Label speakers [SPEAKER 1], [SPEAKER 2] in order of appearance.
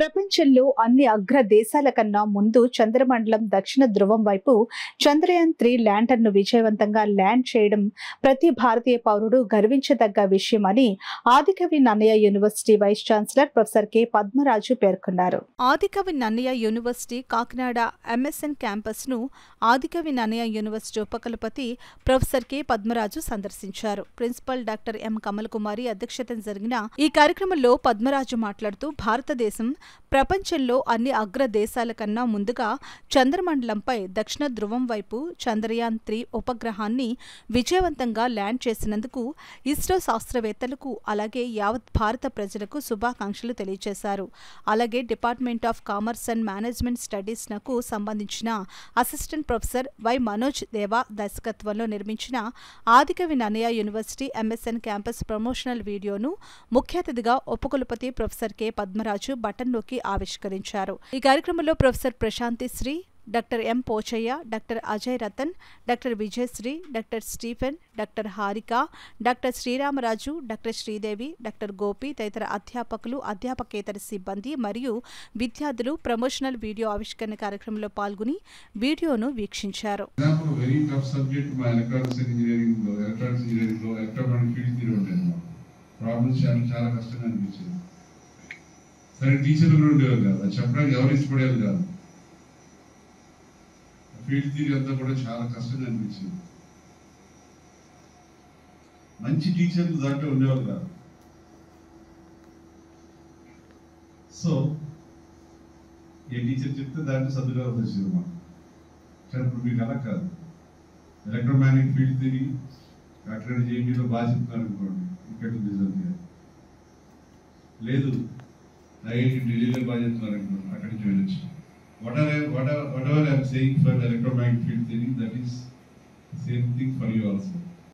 [SPEAKER 1] ప్రపంచంలో అన్ని అగ్ర దేశాల కన్నా ముందు చంద్రమండలం దక్షిణ ధ్రువం వైపు చంద్రయాన్ త్రీ ల్యాండర్ను విజయవంతంగా ల్యాండ్ చేయడం ప్రతి భారతీయ పౌరుడు గర్వించదగ్గ విషయమని Adikavi Nannaya university vice chancellor professor K Padmaraju పేర్కొన్నారు Adikavi Nannaya university Kakinada MSN campus ను ఆదికవి నన్నయ్య యూనివర్సిటీ ఉపకులపతి ప్రొఫెసర్ కె పద్మరాజు సందర్శించారు principal doctor M Kamal Kumari అధ్యక్షతన జరిగిన ఈ కార్యక్రమంలో పద్మరాజు మాట్లాడుతూ భారతదేశం ప్రపంచంలో అన్ని అగ్ర దేశాల కన్నా ముందుగా చంద్రమండలంపై దక్షిణ ధ్రువం వైపు చంద్రయాన్ త్రీ ఉపగ్రహాన్ని విజయవంతంగా ల్యాండ్ చేసినందుకు ఇస్రో శాస్త్రవేత్తలకు అలాగే యావత్ భారత ప్రజలకు శుభాకాంక్షలు తెలియజేశారు అలాగే department of commerce and management studies నకు సంబంధించిన assistant professor Y Manoj Deva దర్శకత్వంలో నిర్మించిన Adikavi Nannaya university MSN campus promotional వీడియోను ముఖ్య అతిథిగా ఉపకులపతి ప్రొఫెసర్ కె పద్మరాజు బటన్లోకి ఆవిష్కరించారు ఈ కార్యక్రమంలో professor Prasanthi Sri doctor M Pochaiah doctor Ajay Ratan doctor Vijayasri doctor Stephen doctor Harika doctor Sriramaraju doctor Sridevi doctor Gopi తదితర అధ్యాపకులు అధ్యాపకేతర సిబ్బంది మరియు విద్యార్థులు ప్రమోషనల్ వీడియో ఆవిష్కరణ కార్యక్రమంలో పాల్గొని వీడియోను వీక్షించారు
[SPEAKER 2] ఎగ్జాంపుల్ వెరీ టఫ్ సబ్జెక్ట్ మా ఎలక్ట్రానిక్స్ ఇంజనీరింగ్ లో ఎలక్ట్రానిక్స్ ఇంజనీరింగ్ లో ఎలక్ట్రానిక్ ఫీల్డ్ తీరు ఉండేది మాకు ప్రాబ్లమ్స్ చాలా చాలా కష్టంగా అనిపించేది సరే టీచర్లు కూడా ఉండేవారు కాదు అది చెప్పడానికి ఎవరు ఇష్టపడేది కాదు ఫీల్డ్ తీరి అంతా కూడా చాలా కష్టంగా అనిపించింది మంచి టీచర్లు దాంట్లో ఉండేవారు కాదు సో ఏ టీచర్ చెప్తే దాంట్లో సర్దుకోవాల్సి వచ్చేది మాకు కానీ ఇప్పుడు మీకు అలా కాదు ఎలక్ట్రోమాగ్నెటిక్ ఫీల్డ్ తిరిగి అక్కడ జేపీలో బాగా చెప్తున్నారు అనుకోండి ఇక్కడ రిజల్ట్ చేయాలి లేదు ఐఐటి ఢిల్లీలో బాగా చెప్తున్నారు అనుకోండి అక్కడి నుంచి వెళ్ళొచ్చు what are what whatever I'm saying for electromagnetic field theory that is